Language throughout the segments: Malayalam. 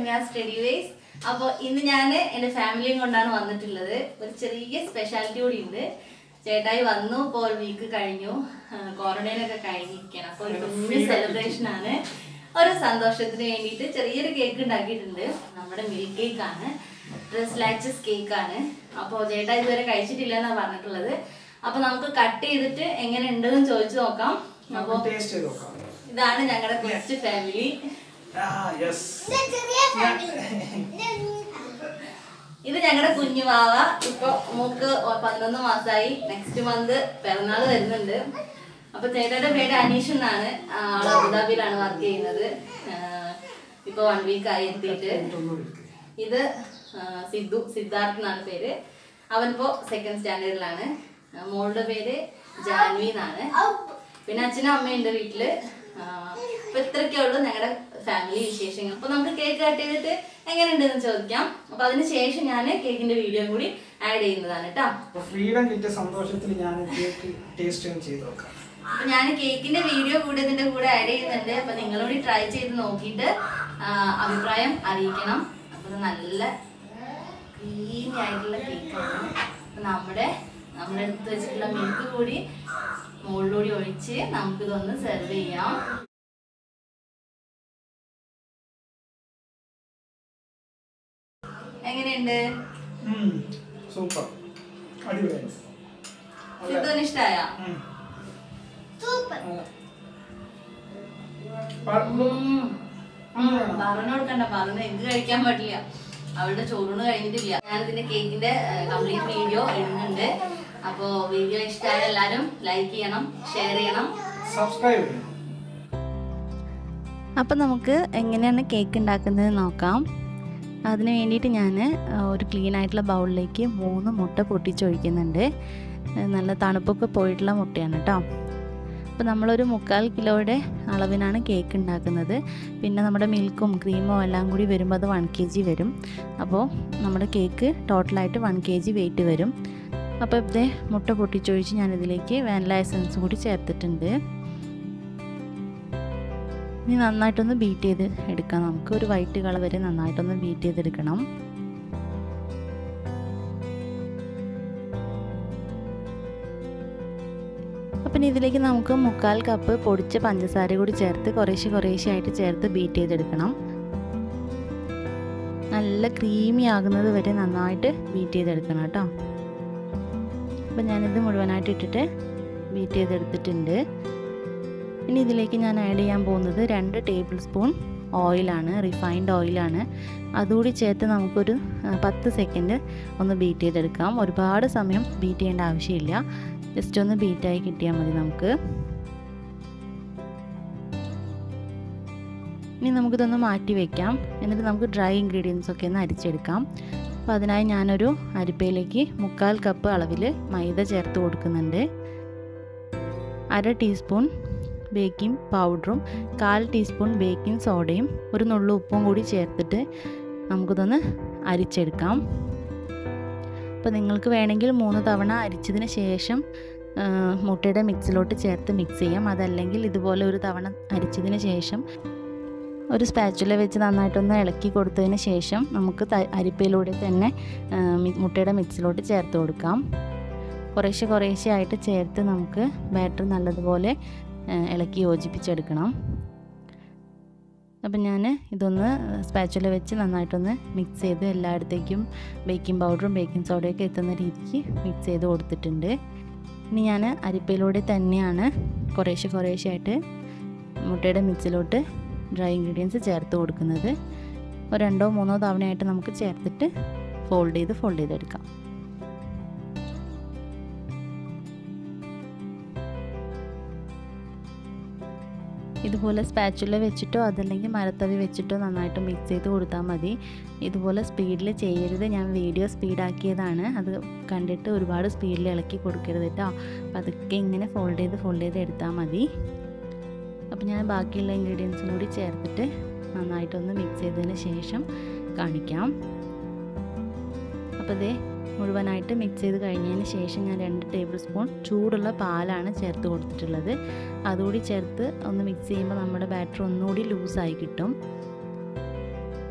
ഞാൻ സ്റ്റഡി വേസ് അപ്പോൾ ഇന്ന് ഞാൻ എൻ്റെ ഫാമിലിയും കൊണ്ടാണ് വന്നിട്ടുള്ളത് ഒരു ചെറിയ സ്പെഷ്യാലിറ്റി കൂടി ഉണ്ട് ചേട്ടായി വന്നു ഇപ്പോൾ ഒരു വീക്ക് കഴിഞ്ഞു ക്വാറന്റൈൻ ഒക്കെ കഴിഞ്ഞിരിക്കണം അപ്പോൾ ഒരു കുഞ്ഞ് സെലിബ്രേഷൻ ആണ് ഒരു സന്തോഷത്തിന് വേണ്ടിയിട്ട് ചെറിയൊരു കേക്ക് ഉണ്ടാക്കിയിട്ടുണ്ട് നമ്മുടെ മിൽക്ക് കേക്ക് ആണ് ഡ്രസ് ലാച്ചസ് കേക്ക് ആണ് അപ്പോൾ ചേട്ടാ ഇതുവരെ കഴിച്ചിട്ടില്ല എന്നാണ് പറഞ്ഞിട്ടുള്ളത് അപ്പോൾ നമുക്ക് കട്ട് ചെയ്തിട്ട് എങ്ങനെ ഉണ്ടെന്ന് ചോദിച്ചു നോക്കാം അപ്പോൾ ടേസ്റ്റ് ചെയ്ത് നോക്കാം ഇതാണ് ഞങ്ങളുടെ കൊച്ചു ഫാമിലി ആ യെസ് ഇത് ഞങ്ങളുടെ കുഞ്ഞു വാവ ഇപ്പൊ മൂക്ക് പതിനൊന്ന് മാസമായി നെക്സ്റ്റ് മന്ത് പിറന്നാൾ വരുന്നുണ്ട് അപ്പൊ ചേട്ടയുടെ പേര് അനീഷ് എന്നാണ് ആള് അബുദാബിയിലാണ് വർക്ക് ചെയ്യുന്നത് ആഹ് ഇപ്പൊ വൺ വീക്ക് ആയി എത്തിയിട്ട് ഇത് ആഹ് സിദ്ധു സിദ്ധാർത്ഥ് എന്നാണ് പേര് അവനിപ്പോ സെക്കൻഡ് സ്റ്റാൻഡേർഡിലാണ് മോളുടെ പേര് ജാൻവി എന്നാണ് പിന്നെ അച്ഛനും അമ്മയുണ്ട് വീട്ടില് ആഹ് അപ്പൊ ഇത്രയൊക്കെ ഉള്ളൂ ഞങ്ങളുടെ ഫാമിലി വിശേഷങ്ങൾ അപ്പൊ നമുക്ക് കേക്ക് കട്ട് ചെയ്തിട്ട് എങ്ങനെയുണ്ടെന്ന് ചോദിക്കാം അപ്പൊ അതിന് ശേഷം ഞാൻ കേക്കിന്റെ വീഡിയോ കൂടി ആഡ് ചെയ്യുന്നതാണ് കേട്ടോ അപ്പൊ ഫ്രീഡം കിട്ടിയ സന്തോഷത്തിൽ ഞാൻ കേക്ക് ടേസ്റ്റ് ചെയ്ത് നോക്കാം അപ്പൊ ഞാൻ കേക്കിന്റെ വീഡിയോ കൂടി ഇതിന്റെ കൂടെ ആഡ് ചെയ്യുന്നുണ്ട് അപ്പൊ നിങ്ങളോട് ട്രൈ ചെയ്ത് നോക്കിയിട്ട് ആഹ് അഭിപ്രായം അറിയിക്കണം അപ്പൊ ഇത് നല്ല ക്രീമി ആയിട്ടുള്ള കേക്കാണ് അപ്പൊ നമ്മുടെ നമ്മുടെ അടുത്ത് വെച്ചിട്ടുള്ള മിൽക്ക് കൂടി മുകളിലൂടി ഒഴിച്ച് നമുക്കിതൊന്ന് സെർവ് ചെയ്യാം എങ്ങനെയുണ്ട് സൂപ്പർ അടിപൊളിയായി സിദ്ധുവിന് ഇഷ്ടായ ഉം. സൂപ്പർ ആ. പാടുമ്പോ- പറഞ്ഞു കൊടുക്കണ്ട പറഞ്ഞ് എഗ് കഴിക്കാൻ പറ്റില്ല അവളുടെ ചോറൂണ് കഴിഞ്ഞിട്ടില്ല ഞാനിതിന്റെ കേക്കിന്റെ കംപ്ലീറ്റ് വീഡിയോ ഇടുന്നുണ്ട് അപ്പോ വീഡിയോ ഇഷ്ടമായ എല്ലാരും ലൈക്ക് ചെയ്യണം ഷെയർ ചെയ്യണം സബ്സ്ക്രൈബ് ചെയ്യണം അപ്പം നമുക്ക് എങ്ങനെയാണ് കേക്ക് ഉണ്ടാക്കുന്നത് നോക്കാം അതിന് വേണ്ടിയിട്ട് ഞാൻ ഒരു ക്ലീൻ ആയിട്ടുള്ള ബൗളിലേക്ക് മൂന്ന് മുട്ട പൊട്ടിച്ചൊഴിക്കുന്നുണ്ട് ഏഹ് നല്ല തണുപ്പൊക്കെ പോയിട്ടുള്ള മുട്ടയാണ് കേട്ടോ അപ്പോൾ നമ്മളൊരു മുക്കാൽ കിലോയുടെ അളവിനാണ് കേക്ക് ഉണ്ടാക്കുന്നത് പിന്നെ നമ്മുടെ മിൽക്കും ക്രീമും എല്ലാം കൂടി വരുമ്പോൾ അത് വൺ കെ ജി വരും അപ്പോൾ നമ്മുടെ കേക്ക് ടോട്ടലായിട്ട് വൺ കെ ജി വെയിറ്റ് വരും അപ്പോൾ ഇതേ മുട്ട പൊട്ടിച്ചൊഴിച്ച് ഞാനിതിലേക്ക് വാനില എസൻസ് കൂടി ചേർത്തിട്ടുണ്ട് ഇനി നന്നായിട്ടൊന്ന് ബീറ്റ് ചെയ്ത് എടുക്കാം നമുക്ക് ഒരു വൈറ്റ് കളർ വരെ നന്നായിട്ടൊന്ന് ബീറ്റ് ചെയ്തെടുക്കണം അപ്പം ഇതിലേക്ക് നമുക്ക് മുക്കാൽ കപ്പ് പൊടിച്ച പഞ്ചസാര കൂടി ചേർത്ത് കുറേശ്ശെ കുറേശ്ശെ ആയിട്ട് ചേർത്ത് ബീറ്റ് ചെയ്തെടുക്കണം നല്ല ക്രീമി ആകുന്നത് വരെ നന്നായിട്ട് ബീറ്റ് ചെയ്തെടുക്കണം കേട്ടോ അപ്പം ഞാനിത് മുഴുവനായിട്ട് ഇട്ടിട്ട് ബീറ്റ് ചെയ്തെടുത്തിട്ടുണ്ട് ഇനി ഇതിലേക്ക് ഞാൻ ആഡ് ചെയ്യാൻ പോകുന്നത് രണ്ട് ടേബിൾ സ്പൂൺ ഓയിലാണ് റിഫൈൻഡ് ഓയിലാണ് അതുകൂടി ചേർത്ത് നമുക്കൊരു ആ, പത്ത് സെക്കൻഡ് ഒന്ന് ബീറ്റ് ചെയ്തെടുക്കാം ഒരുപാട് സമയം ബീറ്റ് ചെയ്യേണ്ട ആവശ്യമില്ല ജസ്റ്റ് ഒന്ന് ബീറ്റായി കിട്ടിയാൽ മതി നമുക്ക് ഇനി നമുക്കിതൊന്ന് മാറ്റി വെക്കാം എന്നിട്ട് നമുക്ക് ഡ്രൈ ഇൻഗ്രീഡിയൻസ് ഒക്കെ ഒന്ന് അരിച്ചെടുക്കാം അപ്പോൾ അതിനായി ഞാനൊരു അരിപ്പയിലേക്ക് മുക്കാൽ കപ്പ് അളവിൽ മൈദ ചേർത്ത് കൊടുക്കുന്നുണ്ട് അര ടീസ്പൂൺ ബേക്കിംഗ് പൗഡറും കാൽ ടീസ്പൂൺ ബേക്കിംഗ് സോഡയും ഒരു നുള്ളു ഉപ്പും കൂടി ചേർത്തിട്ട് നമുക്കിതൊന്ന് അരിച്ചെടുക്കാം അപ്പോൾ നിങ്ങൾക്ക് വേണമെങ്കിൽ മൂന്ന് തവണ അരിച്ചതിന് ശേഷം ആ, മുട്ടയുടെ മിക്സിലോട്ട് ചേർത്ത് മിക്സ് ചെയ്യാം അതല്ലെങ്കിൽ ഇതുപോലെ ഒരു തവണ അരിച്ചതിന് ശേഷം ഒരു സ്പാച്ചുല വെച്ച് നന്നായിട്ടൊന്ന് ഇളക്കി കൊടുത്തതിന് ശേഷം നമുക്ക് ത- അരിപ്പയിലൂടെ തന്നെ ആ, മി- മുട്ടയുടെ മിക്സിലോട്ട് ചേർത്ത് കൊടുക്കാം കുറേശ്ശെ കുറേശ്ശെ ആയിട്ട് ചേർത്ത് നമുക്ക് ബാറ്റർ നല്ലതുപോലെ ആ, ഇളക്കി യോജിപ്പിച്ചെടുക്കണം അപ്പം ഞാൻ ഇതൊന്ന് സ്പാച്ചുല വെച്ച് നന്നായിട്ടൊന്ന് മിക്സ് ചെയ്ത് എല്ലായിടത്തേക്കും ബേക്കിംഗ് പൗഡറും ബേക്കിംഗ് സോഡയൊക്കെ എത്തുന്ന രീതിക്ക് മിക്സ് ചെയ്ത് കൊടുത്തിട്ടുണ്ട് ഇനി ഞാൻ അരിപ്പയിലൂടെ തന്നെയാണ് കുറേശ്ശെ കുറേശ്ശെ ആയിട്ട് മുട്ടയുടെ മിക്സിലോട്ട് ഡ്രൈ ഇൻഗ്രീഡിയൻസ് ചേർത്ത് കൊടുക്കുന്നത് ഒരു രണ്ടോ മൂന്നോ തവണയായിട്ട് നമുക്ക് ചേർത്തിട്ട് ഫോൾഡ് ചെയ്ത് ഫോൾഡ് ചെയ്തെടുക്കാം ഇതുപോലെ സ്പാച്ചുല വെച്ചിട്ടോ അതല്ലെങ്കിൽ മരത്തവി വെച്ചിട്ടോ നന്നായിട്ട് മിക്സ് ചെയ്ത് കൊടുത്താൽ മതി ഇതുപോലെ സ്പീഡിൽ ചെയ്യരുത് ഞാൻ വീഡിയോ സ്പീഡാക്കിയതാണ് അത് കണ്ടിട്ട് ഒരുപാട് സ്പീഡിൽ ഇളക്കി കൊടുക്കരുത് കേട്ടോ അപ്പോൾ അതൊക്കെ ഇങ്ങനെ ഫോൾഡ് ചെയ്ത് ഫോൾഡ് ചെയ്ത് എടുത്താൽ മതി അപ്പോൾ ഞാൻ ബാക്കിയുള്ള ഇൻഗ്രീഡിയൻസും കൂടി ചേർത്തിട്ട് നന്നായിട്ടൊന്ന് മിക്സ് ചെയ്തതിന് ശേഷം കാണിക്കാം അപ്പോൾ ഇതേ മുഴുവനായിട്ട് മിക്സ് ചെയ്ത് കഴിഞ്ഞതിന് ശേഷം ഞാൻ രണ്ട് ടേബിൾ സ്പൂൺ ചൂടുള്ള പാലാണ് ചേർത്ത് കൊടുത്തിട്ടുള്ളത് അതുകൂടി ചേർത്ത് ഒന്ന് മിക്സ് ചെയ്യുമ്പോൾ നമ്മുടെ ബാറ്റർ ഒന്നുകൂടി ലൂസായി കിട്ടും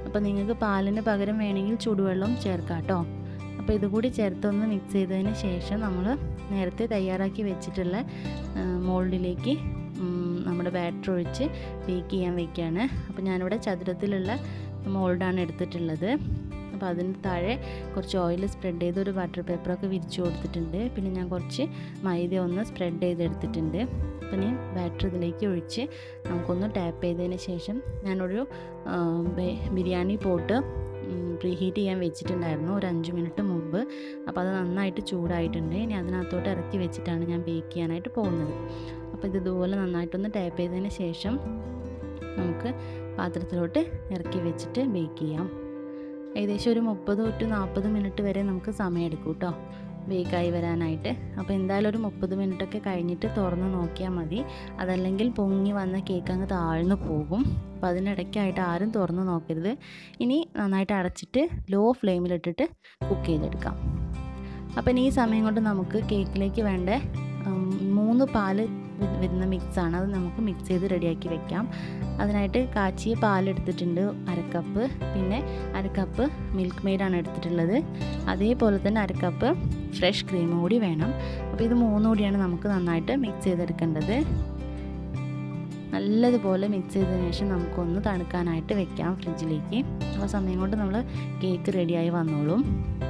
അപ്പോൾ നിങ്ങൾക്ക് പാലിന് പകരം വേണമെങ്കിൽ ചൂടുവെള്ളം ചേർക്കാം കേട്ടോ അപ്പോൾ ഇതുകൂടി ചേർത്തൊന്ന് മിക്സ് ചെയ്തതിന് ശേഷം നമ്മൾ നേരത്തെ തയ്യാറാക്കി വെച്ചിട്ടുള്ള മോൾഡിലേക്ക് നമ്മുടെ ബാറ്റർ ഒഴിച്ച് ബേക്ക് ചെയ്യാൻ വെക്കുകയാണ് അപ്പോൾ ഞാനിവിടെ ചതുരത്തിലുള്ള മോൾഡാണ് എടുത്തിട്ടുള്ളത് അപ്പോൾ അതിന് താഴെ കുറച്ച് ഓയിൽ സ്പ്രെഡ് ചെയ്ത് ഒരു ബട്ടർ പേപ്പറൊക്കെ വിരിച്ചു കൊടുത്തിട്ടുണ്ട് പിന്നെ ഞാൻ കുറച്ച് മൈദ ഒന്ന് സ്പ്രെഡ് ചെയ്തെടുത്തിട്ടുണ്ട് അപ്പോൾ ഞാൻ ബാറ്റർ ഇതിലേക്ക് ഒഴിച്ച് നമുക്കൊന്ന് ടാപ്പ് ചെയ്തതിന് ശേഷം ഞാനൊരു ബിരിയാണി പോട്ട് പ്രീ ഹീറ്റ് ചെയ്യാൻ വെച്ചിട്ടുണ്ടായിരുന്നു ഒരു അഞ്ച് മിനിറ്റ് മുമ്പ് അപ്പോൾ അത് നന്നായിട്ട് ചൂടായിട്ടുണ്ട് ഇനി അതിനകത്തോട്ട് ഇറക്കി വെച്ചിട്ടാണ് ഞാൻ ബേക്ക് ചെയ്യാനായിട്ട് പോകുന്നത് അപ്പോൾ ഇത് ഇതുപോലെ നന്നായിട്ടൊന്ന് ടാപ്പ് ചെയ്തതിന് ശേഷം നമുക്ക് പാത്രത്തിലോട്ട് ഇറക്കി വെച്ചിട്ട് ബേക്ക് ചെയ്യാം ഏകദേശം ഒരു മുപ്പത് ടു നാൽപ്പത് മിനിറ്റ് വരെ നമുക്ക് സമയമെടുക്കും കേട്ടോ ബേക്കായി വരാനായിട്ട് അപ്പോൾ എന്തായാലും ഒരു മുപ്പത് മിനിറ്റൊക്കെ കഴിഞ്ഞിട്ട് തുറന്ന് നോക്കിയാൽ മതി അതല്ലെങ്കിൽ പൊങ്ങി വന്ന കേക്ക് അങ്ങ് താഴ്ന്നു പോകും അപ്പോൾ അതിനിടയ്ക്കായിട്ട് ആരും തുറന്ന് നോക്കരുത് ഇനി നന്നായിട്ട് അടച്ചിട്ട് ലോ ഫ്ലെയിമിലിട്ടിട്ട് കുക്ക് ചെയ്തെടുക്കാം അപ്പം ഇനി ഈ സമയം കൊണ്ട് നമുക്ക് കേക്കിലേക്ക് വേണ്ട മൂന്ന് പാല് വരുന്ന മിക്സാണ് അത് നമുക്ക് മിക്സ് ചെയ്ത് റെഡിയാക്കി വെക്കാം അതിനായിട്ട് കാച്ചിയ പാലെടുത്തിട്ടുണ്ട് അരക്കപ്പ് പിന്നെ അരക്കപ്പ് മിൽക്ക് മെയ്ഡാണ് എടുത്തിട്ടുള്ളത് അതേപോലെ തന്നെ അരക്കപ്പ് ഫ്രഷ് ക്രീം കൂടി വേണം അപ്പോൾ ഇത് മൂന്നും കൂടിയാണ് നമുക്ക് നന്നായിട്ട് മിക്സ് ചെയ്തെടുക്കേണ്ടത് നല്ലതുപോലെ മിക്സ് ചെയ്തതിന് ശേഷം നമുക്കൊന്ന് തണുക്കാനായിട്ട് വെക്കാം ഫ്രിഡ്ജിലേക്ക് ആ സമയം കൊണ്ട് നമ്മൾ കേക്ക് റെഡിയായി വന്നോളും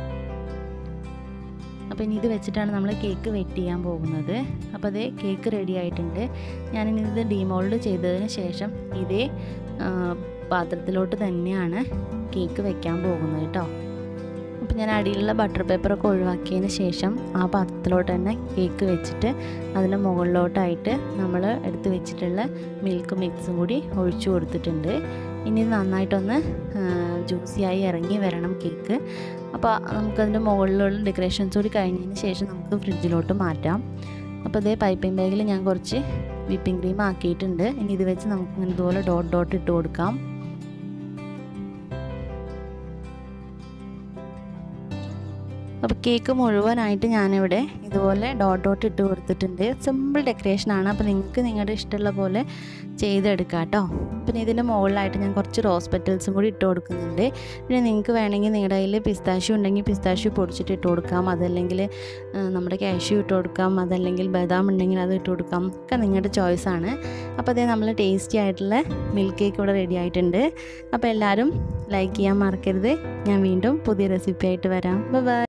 അപ്പോൾ ഇനി ഇത് വെച്ചിട്ടാണ് നമ്മൾ കേക്ക് വെറ്റ് ചെയ്യാൻ പോകുന്നത് അപ്പോൾ അതേ കേക്ക് റെഡി ആയിട്ടുണ്ട് ഞാനിനി ഇത് ഡീമോൾഡ് ചെയ്തതിന് ശേഷം ഇതേ പാത്രത്തിലോട്ട് തന്നെയാണ് കേക്ക് വെക്കാൻ പോകുന്നത് കേട്ടോ അപ്പോൾ ഞാൻ അടിയിലുള്ള ബട്ടർ പേപ്പറൊക്കെ ഒഴിവാക്കിയതിന് ശേഷം ആ പാത്രത്തിലോട്ട് തന്നെ കേക്ക് വെച്ചിട്ട് അതിൻ്റെ മുകളിലോട്ടായിട്ട് നമ്മൾ എടുത്ത് വെച്ചിട്ടുള്ള മിൽക്ക് മിക്സും കൂടി ഒഴിച്ചു കൊടുത്തിട്ടുണ്ട് ഇനി ഇത് നന്നായിട്ടൊന്ന് ജ്യൂസിയായി ഇറങ്ങി വരണം കേക്ക് അപ്പോൾ നമുക്കതിൻ്റെ മുകളിലുള്ള ഡെക്കറേഷൻസ് കൂടി കഴിഞ്ഞതിന് ശേഷം നമുക്ക് ഫ്രിഡ്ജിലോട്ട് മാറ്റാം അപ്പോൾ ഇതേ പൈപ്പിംഗ് ബാഗിൽ ഞാൻ കുറച്ച് വിപ്പിംഗ് ക്രീം ആക്കിയിട്ടുണ്ട് ഇനി ഇത് വെച്ച് നമുക്ക് ഇങ്ങനെ ഇതുപോലെ ഡോട്ട് ഡോട്ട് ഇട്ട് കൊടുക്കാം അപ്പോൾ കേക്ക് മുഴുവനായിട്ട് ഞാനിവിടെ ഇതുപോലെ ഡോട്ട് ഡോട്ട് ഇട്ട് കൊടുത്തിട്ടുണ്ട് സിമ്പിൾ ഡെക്കറേഷനാണ് അപ്പോൾ നിങ്ങൾക്ക് നിങ്ങളുടെ ഇഷ്ടമുള്ള പോലെ ചെയ്തെടുക്കാം കേട്ടോ പിന്നെ ഇതിൻ്റെ മുകളിലായിട്ട് ഞാൻ കുറച്ച് റോസ് പെറ്റൽസും കൂടി ഇട്ട് കൊടുക്കുന്നുണ്ട് പിന്നെ നിങ്ങൾക്ക് വേണമെങ്കിൽ നിങ്ങളുടെ കയ്യിൽ പിസ്താഷ്യൂ ഉണ്ടെങ്കിൽ പിസ്താഷ്യൂ പൊടിച്ചിട്ട് ഇട്ട് കൊടുക്കാം അതല്ലെങ്കിൽ നമ്മുടെ കാഷ്യൂ ഇട്ട് കൊടുക്കാം അതല്ലെങ്കിൽ ബദാം ഉണ്ടെങ്കിൽ അത് ഇട്ട് കൊടുക്കാം ഒക്കെ നിങ്ങളുടെ ചോയ്സാണ് അപ്പോൾ അതേ നമ്മൾ ടേസ്റ്റി ആയിട്ടുള്ള മിൽക്ക് കേക്ക് ഇവിടെ റെഡി ആയിട്ടുണ്ട് അപ്പോൾ എല്ലാവരും ലൈക്ക് ചെയ്യാൻ മറക്കരുത് ഞാൻ വീണ്ടും പുതിയ റെസിപ്പി ആയിട്ട് വരാം ബൈ